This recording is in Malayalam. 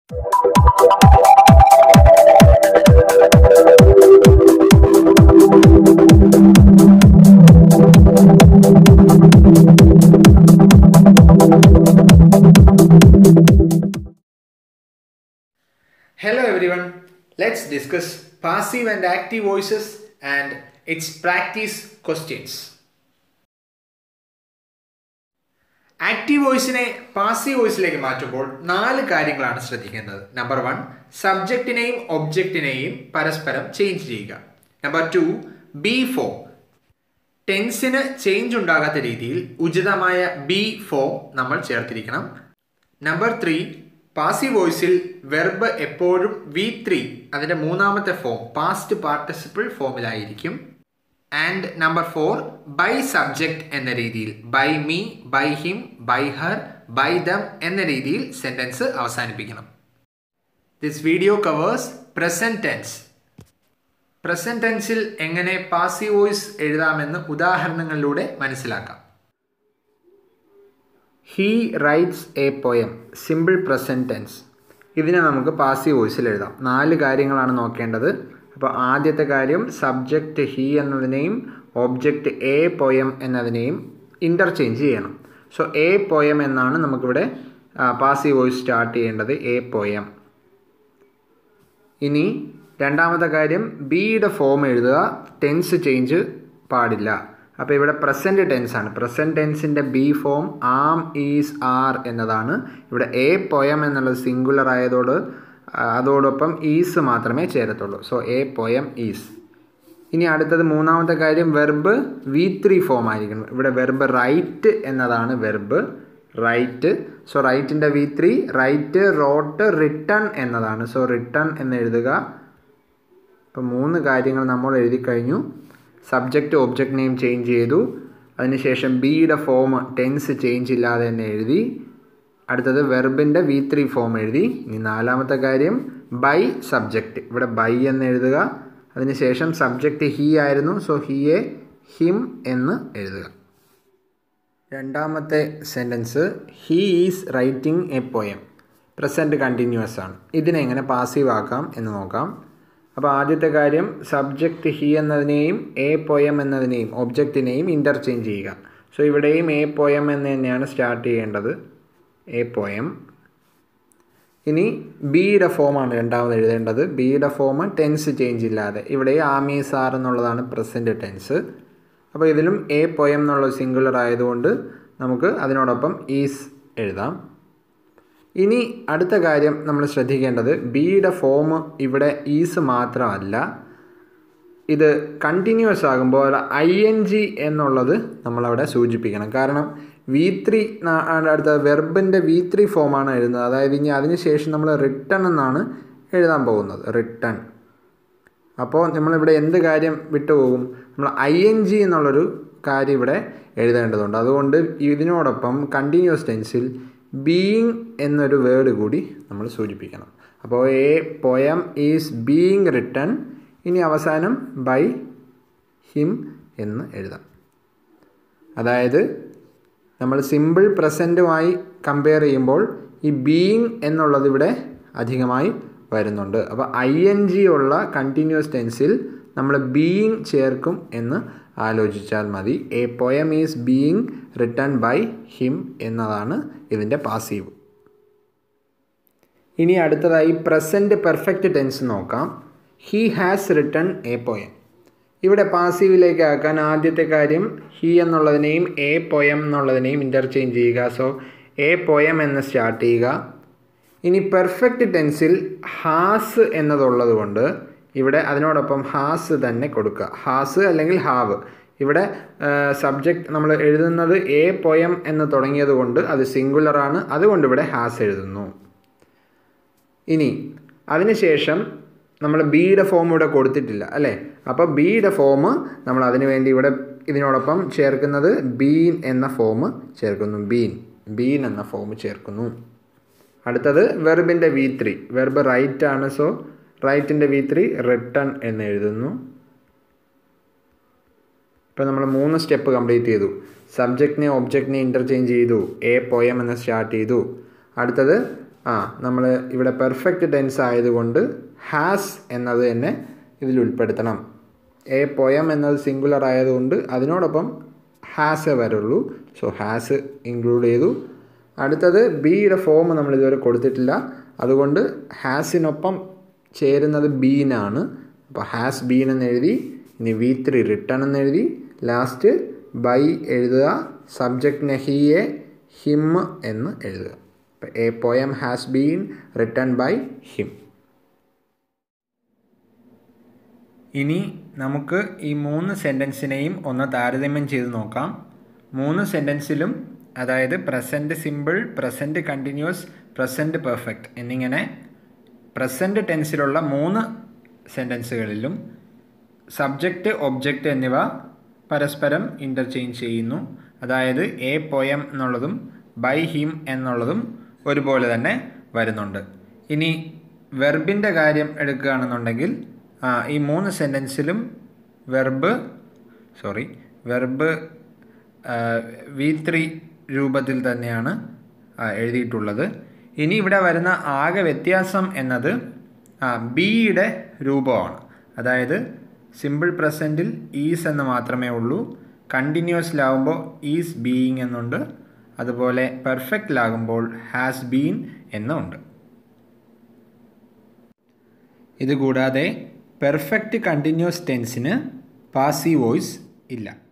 Hello everyone. Let's discuss passive and active voices and its practice questions. Active വോയിസിനെ പാസീവ് വോയിസിലേക്ക് മാറ്റുമ്പോൾ നാല് കാര്യങ്ങളാണ് ശ്രദ്ധിക്കേണ്ടത് നമ്പർ വൺ സബ്ജക്റ്റിനെയും ഒബ്ജക്റ്റിനെയും പരസ്പരം ചേഞ്ച് ചെയ്യുക നമ്പർ ടു ബി ഫോം ടെൻസിന് ചേഞ്ച് ഉണ്ടാകാത്ത രീതിയിൽ ഉചിതമായ ബി ഫോം നമ്മൾ ചേർത്തിരിക്കണം നമ്പർ ത്രീ പാസീവ് വോയിസിൽ വെർബ് എപ്പോഴും വി ത്രീ അതിൻ്റെ മൂന്നാമത്തെ ഫോം പാസ്റ്റ് പാർട്ടിസിപ്പിൾ ഫോമിലായിരിക്കും and number four by subject എന്ന രീതിയിൽ by me by him by her by them എന്ന രീതിയിൽ സെൻറ്റൻസ് അവസാനിപ്പിക്കണം this video covers present tense present ടെൻസിൽ എങ്ങനെ പാസീവ് വോയിസ് എഴുതാമെന്ന് ഉദാഹരണങ്ങളിലൂടെ മനസ്സിലാക്കാം he writes a poem simple present tense ഇതിനെ നമുക്ക് പാസീവ് വോയിസിൽ എഴുതാം നാല് കാര്യങ്ങളാണ് നോക്കേണ്ടത് അപ്പോൾ ആദ്യത്തെ കാര്യം സബ്ജക്റ്റ് ഹീ എന്നതിനെയും ഓബ്ജക്റ്റ് എ പോയം എന്നതിനെയും ഇൻ്റർചേഞ്ച് ചെയ്യണം സോ എ പോയം എന്നാണ് നമുക്കിവിടെ പാസീവ് വോയിസ് സ്റ്റാർട്ട് ചെയ്യേണ്ടത് എ പോയം ഇനി രണ്ടാമത്തെ കാര്യം ബിയുടെ ഫോം എഴുതുക ടെൻസ് ചേഞ്ച് പാടില്ല അപ്പോൾ ഇവിടെ പ്രസൻറ്റ് ടെൻസ് ആണ് പ്രസൻറ്റ് ടെൻസിൻ്റെ be form am is are എന്നതാണ് ഇവിടെ എ പോയം എന്നുള്ളത് സിംഗുലർ ആയതോട് അതോടൊപ്പം ഈസ് മാത്രമേ ചേരത്തുള്ളൂ സോ എ പോയം ഈസ് ഇനി അടുത്തത് മൂന്നാമത്തെ കാര്യം വെർബ് വി ത്രീ ഫോം ആയിരിക്കണം ഇവിടെ വെർബ് റൈറ്റ് എന്നതാണ് വെർബ് റൈറ്റ് സോ റൈറ്റിൻ്റെ V three write wrote written എന്നതാണ് സോ റിട്ടൺ എന്ന് എഴുതുക ഇപ്പം മൂന്ന് കാര്യങ്ങൾ നമ്മൾ എഴുതി കഴിഞ്ഞു സബ്ജക്റ്റ് ഒബ്ജക്റ്റ് നെയിം ചേഞ്ച് ചെയ്തു അതിനുശേഷം ബിയുടെ ഫോം ടെൻസ് ചേഞ്ച് ഇല്ലാതെ തന്നെ എഴുതി അടുത്തത് വെർബിൻ്റെ വി ത്രീ ഫോം എഴുതി ഇനി നാലാമത്തെ കാര്യം ബൈ സബ്ജക്റ്റ് ഇവിടെ ബൈ എന്ന് എഴുതുക അതിനുശേഷം സബ്ജക്റ്റ് ഹീ ആയിരുന്നു സോ ഹീയെ ഹിം എന്ന് എഴുതുക രണ്ടാമത്തെ sentence he is writing a poem present continuous ആണ് ഇതിനെ എങ്ങനെ പാസീവ് ആക്കാം എന്ന് നോക്കാം അപ്പോൾ ആദ്യത്തെ കാര്യം സബ്ജക്റ്റ് ഹി എന്നതിനെയും എ പോയം എന്നതിനെയും ഒബ്ജക്റ്റിനെയും ഇൻ്റർചേഞ്ച് ചെയ്യുക സോ ഇവിടെയും എ പോയം എന്ന് തന്നെയാണ് സ്റ്റാർട്ട് ചെയ്യേണ്ടത് എ പോയം ഇനി ബിയുടെ ഫോമാണ് രണ്ടാമത് എഴുതേണ്ടത് ബിയുടെ ഫോം ടെൻസ് ചേഞ്ച് ഇല്ലാതെ ഇവിടെ ആമീസ് ആർ എന്നുള്ളതാണ് പ്രസൻറ്റ് ടെൻസ് അപ്പോൾ ഇതിലും എ പോയം എന്നുള്ള സിംഗുലർ ആയതുകൊണ്ട് നമുക്ക് അതിനോടൊപ്പം ഈസ് എഴുതാം ഇനി അടുത്ത കാര്യം നമ്മൾ ശ്രദ്ധിക്കേണ്ടത് ബിയുടെ ഫോം ഇവിടെ ഈസ് മാത്രമല്ല ഇത് കണ്ടിന്യൂസ് ആകുമ്പോൾ ഐ എൻ ജി എന്നുള്ളത് നമ്മളവിടെ സൂചിപ്പിക്കണം കാരണം വി ത്രീ അടുത്ത വെർബിൻ്റെ വി ത്രീ ഫോമാണ് എഴുതുന്നത് അതായത് ഇനി അതിനുശേഷം നമ്മൾ റിട്ടൺ എന്നാണ് എഴുതാൻ പോകുന്നത് റിട്ടൺ അപ്പോൾ നമ്മളിവിടെ എന്ത് കാര്യം വിട്ടുപോകും നമ്മൾ ഐ എൻ ജി എന്നുള്ളൊരു കാര്യം ഇവിടെ എഴുതേണ്ടതുണ്ട് അതുകൊണ്ട് ഇതിനോടൊപ്പം കണ്ടിന്യൂസ് ടെൻസിൽ ബീയിങ് എന്നൊരു വേർഡ് കൂടി നമ്മൾ സൂചിപ്പിക്കണം അപ്പോൾ a poem is being written ഇനി അവസാനം ബൈ ഹിം എന്ന് എഴുതാം അതായത് നമ്മൾ സിമ്പിൾ പ്രസൻറ്റുമായി കമ്പയർ ചെയ്യുമ്പോൾ ഈ ബീയിങ് എന്നുള്ളത് ഇവിടെ അധികമായി വരുന്നുണ്ട് അപ്പോൾ ഐ എൻ ജി ഉള്ള കണ്ടിന്യൂസ് ടെൻസിൽ നമ്മൾ ബീയിങ് ചേർക്കും എന്ന് ആലോചിച്ചാൽ മതി a poem is being written by him എന്നതാണ് ഇതിൻ്റെ പാസീവ് ഇനി അടുത്തതായി പ്രസൻറ്റ് പെർഫെക്റ്റ് ടെൻസ് നോക്കാം he has written a poem ഇവിടെ പാസീവിലേക്ക് ആക്കാൻ ആദ്യത്തെ കാര്യം ഹി എന്നുള്ളതിനെയും എ പോയം എന്നുള്ളതിനെയും ഇൻ്റർചേഞ്ച് ചെയ്യുക സോ എ പോയം എന്ന് സ്റ്റാർട്ട് ചെയ്യുക ഇനി പെർഫെക്റ്റ് ടെൻസിൽ ഹാസ് എന്നതുള്ളത് കൊണ്ട് ഇവിടെ അതിനോടൊപ്പം ഹാസ് തന്നെ കൊടുക്കുക ഹാസ് അല്ലെങ്കിൽ ഹാവ് ഇവിടെ സബ്ജക്റ്റ് നമ്മൾ എഴുതുന്നത് എ പോയം എന്ന് തുടങ്ങിയത് കൊണ്ട് അത് സിംഗുലറാണ് അതുകൊണ്ട് ഇവിടെ ഹാസ് എഴുതുന്നു ഇനി അതിനുശേഷം നമ്മൾ ബിയുടെ ഫോം ഇവിടെ കൊടുത്തിട്ടില്ല അല്ലേ അപ്പോൾ ബിയുടെ ഫോം നമ്മൾ അതിന് വേണ്ടി ഇവിടെ ഇതിനോടൊപ്പം ചേർക്കുന്നത് ബീൻ എന്ന ഫോം ചേർക്കുന്നു ബീൻ ബീൻ എന്ന ഫോം ചേർക്കുന്നു അടുത്തത് വെർബിൻ്റെ വി ത്രീ വെർബ് റൈറ്റ് ആണ് സോ റൈറ്റിൻ്റെ വി ത്രീ റിട്ടൺ എന്ന് എഴുതുന്നു ഇപ്പോൾ നമ്മൾ മൂന്ന് സ്റ്റെപ്പ് കംപ്ലീറ്റ് ചെയ്തു സബ്ജക്റ്റിനെ ഒബ്ജക്റ്റിനെ ഇൻ്റർചേഞ്ച് ചെയ്തു എ പോയം എന്ന് സ്റ്റാർട്ട് ചെയ്തു അടുത്തത് ആ നമ്മൾ ഇവിടെ പെർഫെക്റ്റ് ടെൻസ് ആയതുകൊണ്ട് ഹാസ് എന്നത് തന്നെ ഇതിൽ ഉൾപ്പെടുത്തണം എ പൊയം എന്നത് സിംഗുലർ ആയതുകൊണ്ട് അതിനോടൊപ്പം ഹാസേ വരുള്ളൂ സോ ഹാസ് ഇൻക്ലൂഡ് ചെയ്തു അടുത്തത് ബിയുടെ ഫോം നമ്മൾ ഇതുവരെ കൊടുത്തിട്ടില്ല അതുകൊണ്ട് ഹാസിനൊപ്പം ചേരുന്നത് ബീനാണ് അപ്പോൾ ഹാസ് ബീൻ എന്ന് എഴുതി ഇനി വി ത്രീ റിട്ടേൺ എന്ന് എഴുതി ലാസ്റ്റ് ബൈ എഴുതുക സബ്ജക്റ്റിനെ ഹിയെ ഹിം എന്ന് എഴുതുക അപ്പോൾ a poem has been written by him ഇനി നമുക്ക് ഈ മൂന്ന് സെൻറ്റൻസിനെയും ഒന്ന് താരതമ്യം ചെയ്ത് നോക്കാം മൂന്ന് സെൻറ്റൻസിലും അതായത് present simple present continuous present perfect എന്നിങ്ങനെ പ്രസൻറ്റ് ടെൻസിലുള്ള മൂന്ന് സെൻറ്റൻസുകളിലും സബ്ജക്റ്റ് ഒബ്ജക്റ്റ് എന്നിവ പരസ്പരം ഇൻ്റർചേഞ്ച് ചെയ്യുന്നു അതായത് എ പോയം എന്നുള്ളതും ബൈ ഹിം എന്നുള്ളതും ഒരുപോലെ തന്നെ വരുന്നുണ്ട് ഇനി വെർബിൻ്റെ കാര്യം എടുക്കുകയാണെന്നുണ്ടെങ്കിൽ ഈ മൂന്ന് സെൻറ്റൻസിലും verb sorry verb V three രൂപത്തിൽ തന്നെയാണ് എഴുതിയിട്ടുള്ളത് ഇനി ഇവിടെ വരുന്ന ആകെ വ്യത്യാസം എന്നത് ബിയുടെ രൂപമാണ് അതായത് സിമ്പിൾ പ്രസൻറ്റിൽ ഈസ് എന്ന് മാത്രമേ ഉള്ളൂ കണ്ടിന്യൂസിലാവുമ്പോൾ ഈസ് ബീയിങ് എന്നുണ്ട് അതുപോലെ പെർഫെക്റ്റിലാകുമ്പോൾ ഹാസ് ബീൻ എന്നുണ്ട് ഇതുകൂടാതെ പെർഫെക്റ്റ് കണ്ടിന്യൂസ് ടെൻസിന് പാസീവ് വോയിസ് ഇല്ല